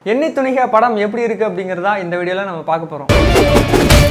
எண்ணி துணிக படம் எப்படி இருக்கு அப்படிங்கிறதா இந்த வீடியோல நம்ம பார்க்க போறோம்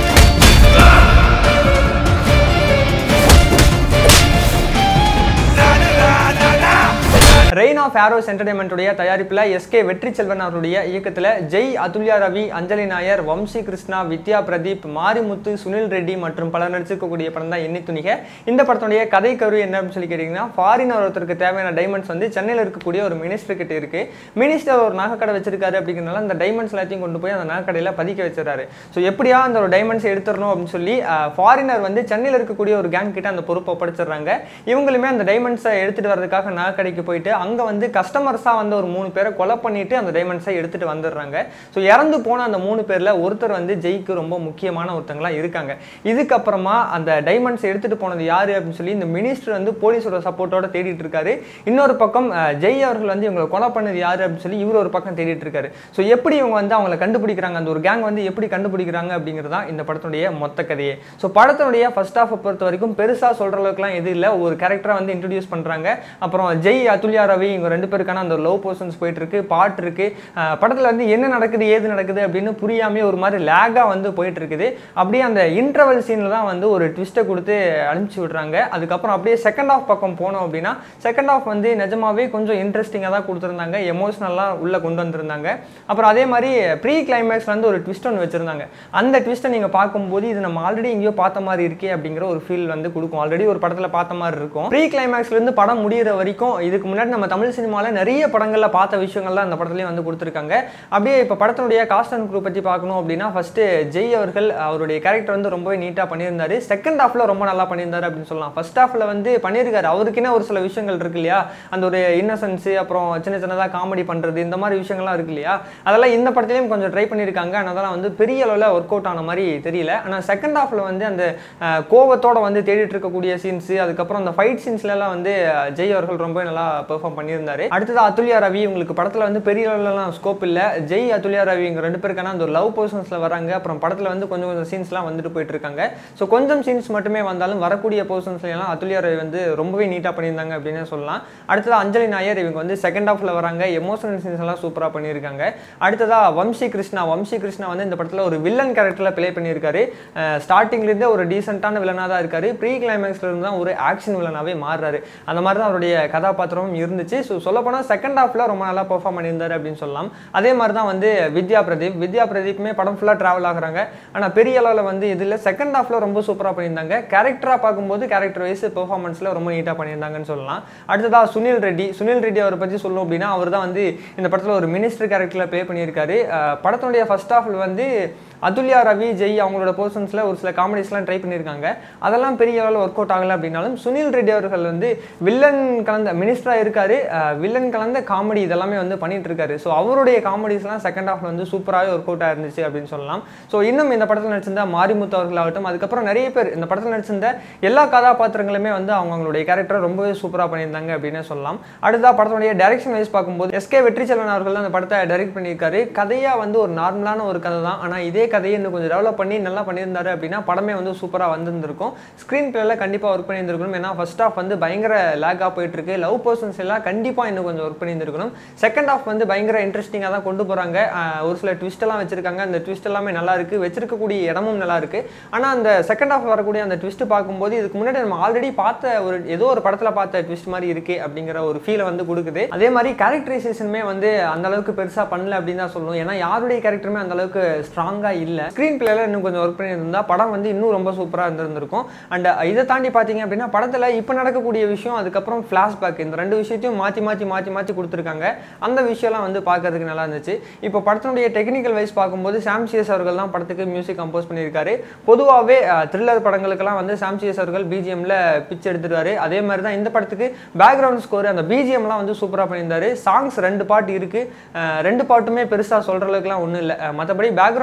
ரெயின் ஆஃப் ஆரோஸ் என்டர்டைன்மெண்ட்டுடைய தயாரிப்பில் எஸ்கே வெற்றி செல்வன் அவருடைய இயக்கத்தில் ஜெய் அதுல்யா ரவி அஞ்சலி நாயர் வம்சி கிருஷ்ணா வித்யா பிரதீப் மாரிமுத்து சுனில் ரெட்டி மற்றும் பலர் நடிச்சிருக்கக்கூடிய படம் தான் எண்ணி துணிக இந்த படத்துடைய கதை கரு என்ன அப்படின்னு சொல்லி கேட்டிங்கன்னா ஃபாரினர் ஒருத்தருக்கு தேவையான டைமண்ட்ஸ் வந்து சென்னையில் இருக்கக்கூடிய ஒரு மினிஸ்டர் கிட்ட இருக்கு மினிஸ்டர் ஒரு நகைக்கடை வச்சிருக்காரு அப்படிங்கிறனால அந்த டைமண்ட்ஸ் எல்லாத்தையும் கொண்டு போய் அந்த நகைக்கடையில் பதிக்க வச்சிடறாரு ஸோ எப்படியா அந்த ஒரு டைமண்ட்ஸ் எடுத்துடணும் அப்படின்னு சொல்லி ஃபாரினர் வந்து சென்னையில் இருக்கக்கூடிய ஒரு கேங் கிட்ட அந்த பொறுப்பை ஒப்படைச்சிடுறாங்க இவங்களுமே அந்த டைமண்ட்ஸை எடுத்துட்டு வர்றதுக்காக நகைக்கடைக்கு போயிட்டு அங்கே வந்து கஸ்டமர்ஸாக வந்து ஒரு மூணு பேரை கொலை பண்ணிட்டு அந்த டைமண்ட்ஸை எடுத்துட்டு வந்துடுறாங்க ஸோ இறந்து போன அந்த மூணு பேரில் ஒருத்தர் வந்து ஜெய்க்கு ரொம்ப முக்கியமான ஒருத்தங்களா இருக்காங்க இதுக்கப்புறமா அந்த டைமண்ட்ஸ் எடுத்துட்டு போனது யாரு அப்படின்னு சொல்லி இந்த மினிஸ்டர் வந்து போலீஸோட சப்போர்ட்டோட தேடிட்டு இருக்காரு இன்னொரு பக்கம் அஹ், ஜெய் அவர்கள் வந்து இவங்களை கொலை பண்ணது யாரு அப்படின்னு சொல்லி இவர் ஒரு பக்கம் தேடிட்டு இருக்காரு ஸோ எப்படி இவங்க வந்து அவங்களை கண்டுபிடிக்கிறாங்க அந்த ஒரு கேங் வந்து எப்படி கண்டுபிடிக்கிறாங்க அப்படிங்கிறதா இந்த படத்துடைய மொத்த கதையே ஸோ படத்தினுடைய ஃபர்ஸ்ட் ஹாஃபை பொறுத்த வரைக்கும் பெருசாக சொல்கிற அளவுக்குலாம் எது இல்லை ஒரு கேரக்டரை வந்து இன்ட்ரடியூஸ் பண்ணுறாங்க அப்புறம் ஜெய் அதுல்யா ரவி இவங்க ரெண்டு பேருக்கான அந்த லவ் போர்ஷன்ஸ் போயிட்டு இருக்கு பாட்டு இருக்கு அஹ் படத்துல வந்து என்ன நடக்குது ஏது நடக்குது அப்படின்னு புரியாமே ஒரு மாதிரி லேகா வந்து போயிட்டு இருக்குது அப்படியே அந்த இன்டர்வல் சீன்ல தான் வந்து ஒரு ட்விஸ்ட்டை கொடுத்து அனுப்பிச்சு விடுறாங்க அதுக்கப்புறம் அப்படியே செகண்ட் ஆஃப் பக்கம் போனோம் அப்படின்னா செகண்ட் ஆஃப் வந்து நிஜமாவே கொஞ்சம் இன்ட்ரெஸ்டிங்காக தான் கொடுத்துருந்தாங்க எமோஷனலாக உள்ள கொண்டு வந்திருந்தாங்க அப்புறம் அதே மாதிரி ப்ரீ கிளைமேக்ஸ்ல வந்து ஒரு ட்விஸ்ட் ஒன்று வச்சிருந்தாங்க அந்த ட்விஸ்ட்டை நீங்க பார்க்கும்போது இது நம்ம ஆல்ரெடி எங்கேயோ பார்த்த மாதிரி இருக்கே அப்படிங்கிற ஒரு ஃபீல் வந்து கொடுக்கும் ஆல்ரெடி ஒரு படத்துல பார்த்த மாதிரி இருக்கும் ப்ரீ கிளைமேக்ஸ்ல இருந்து படம் முடியிற வரைக்கும் இதுக்கு முன்னாடி நம்ம தமிழ் சினிமாவில் நிறைய படங்களில் பார்த்த விஷயங்கள் தான் இந்த படத்துலேயும் வந்து கொடுத்துருக்காங்க அப்படியே இப்போ படத்தினுடைய காஸ்ட் அண்ட் குரூப் பற்றி பார்க்கணும் அப்படின்னா ஃபர்ஸ்ட் ஜெய் அவர்கள் அவருடைய கேரக்டர் வந்து ரொம்பவே நீட்டாக பண்ணியிருந்தாரு செகண்ட் ஹாஃப்ல ரொம்ப நல்லா பண்ணியிருந்தாரு அப்படின்னு சொல்லலாம் ஃபர்ஸ்ட் ஹாஃப்ல வந்து பண்ணியிருக்காரு அவருக்குன்னே ஒரு சில விஷயங்கள் இருக்கு இல்லையா அந்த ஒரு இன்னசென்ஸ் அப்புறம் சின்ன சின்னதாக காமெடி பண்ணுறது இந்த மாதிரி விஷயங்கள்லாம் இருக்கு இல்லையா அதெல்லாம் இந்த படத்துலையும் கொஞ்சம் ட்ரை பண்ணியிருக்காங்க ஆனால் அதெல்லாம் வந்து பெரிய அளவில் ஒர்க் அவுட் ஆன மாதிரி தெரியல ஆனால் செகண்ட் ஹாஃப்ல வந்து அந்த அஹ், கோவத்தோட வந்து தேடிட்டு இருக்கக்கூடிய சீன்ஸ் அதுக்கப்புறம் அந்த ஃபைட் சீன்ஸ்லாம் வந்து அஹ், ஜெய் அவர்கள் ரொம்ப நல்லா பெர்ஃபார்ம் பண்ணியிருந்தாரு அடுத்தது அதுல்யா ரவி உங்களுக்கு படத்தில் வந்து பெரிய அளவுலலாம் ஸ்கோப் இல்லை ஜெய் அதுல்யா ரவி இவங்க ரெண்டு பேருக்கான அந்த ஒரு லவ் போர்ஷன்ஸில் வராங்க அப்புறம் படத்தில் வந்து கொஞ்சம் கொஞ்சம் சீன்ஸ்லாம் வந்துட்டு போயிட்டு இருக்காங்க ஸோ கொஞ்சம் சீன்ஸ் மட்டுமே வந்தாலும் வரக்கூடிய போர்ஷன்ஸ்ல எல்லாம் அதுல்யா ரவி வந்து ரொம்பவே நீட்டாக பண்ணியிருந்தாங்க அப்படின்னு சொல்லலாம் அடுத்தது அஞ்சலி நாயர் இவங்க வந்து செகண்ட் ஹாஃப்ல வராங்க எமோஷனல் சீன்ஸ் எல்லாம் சூப்பராக பண்ணியிருக்காங்க அடுத்ததா வம்சி கிருஷ்ணா வம்சி கிருஷ்ணா வந்து இந்த படத்தில் ஒரு வில்லன் கேரக்டரில் ப்ளே பண்ணியிருக்காரு ஸ்டார்டிங்லேருந்தே ஒரு டீசெண்டான வில்லனாக தான் இருக்காரு ப்ரீ கிளைமேக்ஸ்ல இருந்து தான் ஒரு ஆக்ஷன் வில்லனாகவே மாறுறாரு அந்த மாதிரி தான் அவருடைய கதாபாத்திரமும் இருந்துச்சு ஸோ சொல்லப்போனால் செகண்ட் ஹாஃப்ல ரொம்ப நல்லா பெர்ஃபார்ம் பண்ணியிருந்தாரு அப்படின்னு சொல்லலாம் அதே மாதிரி தான் வந்து வித்யா பிரதீப் வித்யா பிரதீப்புமே படம் ஃபுல்லாக ட்ராவல் ஆகுறாங்க ஆனால் பெரிய அளவில் வந்து இதில் செகண்ட் ஹாஃப்ல ரொம்ப சூப்பராக பண்ணியிருந்தாங்க கேரக்டராக பார்க்கும்போது கேரக்டர் வைஸ் பெர்ஃபார்மன்ஸில் ரொம்ப நீட்டாக பண்ணியிருந்தாங்கன்னு சொல்லலாம் அடுத்ததா சுனில் ரெட்டி சுனில் ரெட்டி அவரை பற்றி சொல்லணும் அப்படின்னா அவர் தான் வந்து இந்த படத்தில் ஒரு மினிஸ்டர் கேரக்டரில் ப்ளே பண்ணியிருக்காரு அஹ் படத்தினுடைய ஃபர்ஸ்ட் ஹாஃபில் வந்து அதுல்யா ரவி ஜெய் அவங்களோட போர்ஷன்ஸில் ஒரு சில காமெடிஸ்லாம் ட்ரை பண்ணியிருக்காங்க அதெல்லாம் பெரிய அளவில் ஒர்க் அவுட் ஆகலை அப்படின்னாலும் சுனில் ரெட்டி அவர்கள் வந்து வில்லன் கலந்த மினிஸ்டராக இருக்காரு வில்லன் கலந்த காமெடி இதெல்லாமே வந்து பண்ணிட்டு இருக்காரு ஸோ அவருடைய காமெடிஸ்லாம் செகண்ட் ஹாஃப்ல வந்து சூப்பராகவே ஒர்க் அவுட் ஆயிருந்துச்சு அப்படின்னு சொல்லலாம் ஸோ இன்னும் இந்த படத்தில் நடிச்சிருந்த மாரிமுத்து அவர்களாகட்டும் அதுக்கப்புறம் நிறைய பேர் இந்த படத்தில் நடிச்சிருந்த எல்லா கதாபாத்திரங்களுமே வந்து அவங்க அவங்களுடைய கேரக்டர் ரொம்பவே சூப்பராக பண்ணியிருந்தாங்க அப்படின்னு சொல்லலாம் அடுத்தா படத்துடைய டைரக்ஷன் வைஸ் பார்க்கும்போது எஸ்கே வெற்றி செல்வன் அவர்கள் தான் அந்த படத்தை டைரக்ட் பண்ணியிருக்காரு கதையாக வந்து ஒரு நார்மலான ஒரு கதை தான் ஆனால் இதே கதையை இன்னும் கொஞ்சம் டெவலப் பண்ணி நல்லா பண்ணியிருந்தாரு அப்படின்னா படமே வந்து சூப்பராக வந்திருந்திருக்கும் ஸ்க்ரீன் பிளேல கண்டிப்பாக ஒர்க் பண்ணியிருந்திருக்கணும் ஏன்னா ஃபர்ஸ்ட் ஹாஃப் வந்து பயங்கர லேக்காக போயிட்டு இருக்கு லவ் பர்சன்ஸ் எல்லாம் கண்டிப்பாக இன்னும் கொஞ்சம் ஒர்க் பண்ணியிருந்திருக்கணும் செகண்ட் ஹாஃப் வந்து பயங்கர இன்ட்ரெஸ்டிங்காக தான் கொண்டு போகிறாங்க ஒரு சில ட்விஸ்ட் எல்லாம் வச்சிருக்காங்க அந்த ட்விஸ்ட் எல்லாமே நல்லா இருக்கு வச்சிருக்கக்கூடிய இடமும் நல்லா இருக்கு ஆனால் அந்த செகண்ட் ஹாஃப் வரக்கூடிய அந்த ட்விஸ்ட் பார்க்கும்போது இதுக்கு முன்னாடி நம்ம ஆல்ரெடி பார்த்த ஒரு ஏதோ ஒரு படத்தில் பார்த்த ட்விஸ்ட் மாதிரி இருக்கு அப்படிங்கிற ஒரு ஃபீலை வந்து கொடுக்குது அதே மாதிரி கேரக்டரைசேஷனுமே வந்து அந்த அளவுக்கு பெருசாக பண்ணல அப்படின்னு தான் சொல்லணும் ஏன்னா யாருடைய கேரக்டருமே அந்த அளவுக்கு ஸ்ட்ராங்காக இல்லை ஸ்க்ரீன் பிளேல இன்னும் கொஞ்சம் ஒர்க் பண்ணியிருந்தா படம் வந்து இன்னும் ரொம்ப சூப்பராக இருந்திருந்திருக்கும் அண்ட் இதை தாண்டி பார்த்தீங்க அப்படின்னா படத்தில் இப்போ நடக்கக்கூடிய விஷயம் அதுக்கப்புறம் ஃப்ளாஷ்பேக் இந்த ரெண்டு விஷயத்தையும் மாற்றி மாற்றி மாற்றி மாற்றி கொடுத்துருக்காங்க அந்த விஷயம்லாம் வந்து பார்க்கறதுக்கு நல்லா இருந்துச்சு இப்போ படத்தினுடைய டெக்னிக்கல் வைஸ் பார்க்கும்போது சாம் சிஎஸ் அவர்கள் தான் படத்துக்கு மியூசிக் கம்போஸ் பண்ணியிருக்காரு பொதுவாகவே த்ரில்லர் படங்களுக்கெல்லாம் வந்து சாம் சிஎஸ் அவர்கள் பிஜிஎம்ல பிச் எடுத்துருவாரு அதே மாதிரி தான் இந்த படத்துக்கு பேக்ரவுண்ட் ஸ்கோர் அந்த பிஜிஎம்லாம் வந்து சூப்பராக பண்ணியிருந்தாரு சாங்ஸ் ரெண்டு பாட்டு இருக்கு அஹ் ரெண்டு பாட்டுமே பெருசாக சொல்கிற அளவுக்குலாம் ஒன்றும் இல்லை மற்றபடி பேக்ரவுண்ட் ஸ்கோரில்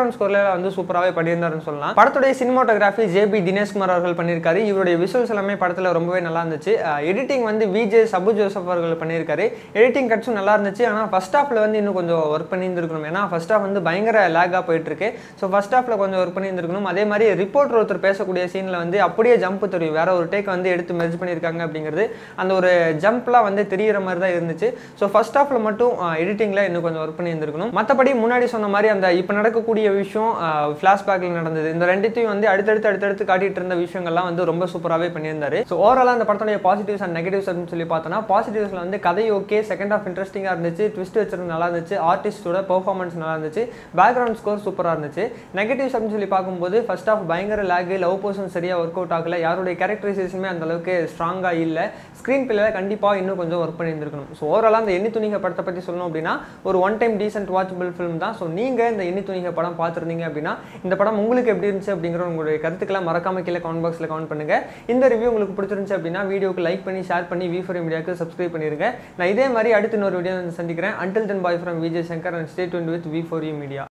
வந்து சூப்பராகவே பண்ணியிருந்தாருன்னு சொல்லலாம் படத்துடைய சினிமாட்டோகிராஃபி ஜேபி தினேஷ்குமார் அவர்கள் பண்ணியிருக்காரு இவருடைய விஷுவல்ஸ் எல்லாமே படத்தில் ரொம்பவே நல்லா இருந்துச்சு எடிட்டிங் வந்து விஜே சபு ஜோசப் அவர்கள் பண்ணியிருக்காரு எடிட்டிங் கட்ஸும் நல்லா இருந்துச்சு ஆனால் ஃபர்ஸ்ட் ஹாஃபில் வந்து இன்னும் கொஞ்சம் ஒர்க் பண்ணியிருந்துருக்கணும் ஏன்னா ஃபர்ஸ்ட் ஹாஃப் வந்து பயங்கர லேக்காக போயிட்டு இருக்கு ஸோ ஃபர்ஸ்ட் ஹாஃபில் கொஞ்சம் ஒர்க் பண்ணியிருந்துருக்கணும் அதே மாதிரி ரிப்போர்ட்டர் ஒருத்தர் பேசக்கூடிய சீனில் வந்து அப்படியே ஜம்ப் தெரியும் வேற ஒரு டேக் வந்து எடுத்து மெர்ஜ் பண்ணியிருக்காங்க அப்படிங்கிறது அந்த ஒரு ஜம்ப்லாம் வந்து தெரியிற மாதிரி தான் இருந்துச்சு ஸோ ஃபர்ஸ்ட் ஹாஃபில் மட்டும் எடிட்டிங்கில் இன்னும் கொஞ்சம் ஒர்க் பண்ணியிருந்திருக்கணும் மற்றபடி முன்னாடி சொன்ன மாதிரி அந்த இப்போ நடக்கக்கூடிய விஷயம் ஃப்ளாஷ்பேக்கில் நடந்தது இந்த ரெண்டுத்தையும் வந்து அடுத்தடுத்து அடுத்தடுத்து காட்டிட்டு இருந்த விஷயங்கள்லாம் வந்து ரொம்ப சூப்பராகவே பண்ணியிருந்தாரு ஸோ ஓவராலாக அந்த படத்துடைய பாசிட்டிவ்ஸ் அண்ட் நெகட்டிவ்ஸ் அப்படின்னு சொல்லி பார்த்தோன்னா பாசிட்டிவ்ஸில் வந்து கதை ஓகே செகண்ட் ஆஃப் இன்ட்ரெஸ்டிங்காக இருந்துச்சு ட்விஸ்ட் வச்சிருந்து நல்லா இருந்துச்சு ஆர்டிஸ்டோட பெர்ஃபார்மன்ஸ் நல்லா இருந்துச்சு பேக்ரவுண்ட் ஸ்கோர் சூப்பராக இருந்துச்சு நெகட்டிவ்ஸ் அப்படின்னு சொல்லி பார்க்கும்போது ஃபர்ஸ்ட் ஆஃப் பயங்கர லேகு லவ் போர்ஷன் சரியாக ஒர்க் அவுட் ஆகல யாருடைய கேரக்டரைசேஷனுமே அந்த அளவுக்கு ஸ்ட்ராங்காக இல்லை ஸ்க்ரீன் பிள்ளைல கண்டிப்பாக இன்னும் கொஞ்சம் ஒர்க் பண்ணியிருந்திருக்கணும் ஸோ ஓவராலாக அந்த எண்ணி துணிக படத்தை பற்றி சொல்லணும் அப்படின்னா ஒரு one time decent watchable film தான் ஸோ நீங்கள் இந்த எண்ணி துணிக படம் பார்த்துருந்தீங்க அப்படின்னா இந்த படம் உங்களுக்கு எப்படி இருந்துச்சு அப்படிங்கிற உங்களுடைய கருத்துக்களை மறக்காம கீழே கமெண்ட் பாக்ஸில் கமெண்ட் பண்ணுங்க இந்த ரிவ்யூ உங்களுக்கு பிடிச்சிருந்துச்சு அப்படின்னா வீடியோக்கு லைக் பண்ணி ஷேர் பண்ணி வி ஃபோர் மீடியாவுக்கு சப்ஸ்கிரைப் பண்ணிருங்க நான் இதே மாதிரி அடுத்த இன்னொரு வீடியோ சந்திக்கிறேன் until then bye from Vijay Shankar and stay tuned with V four you media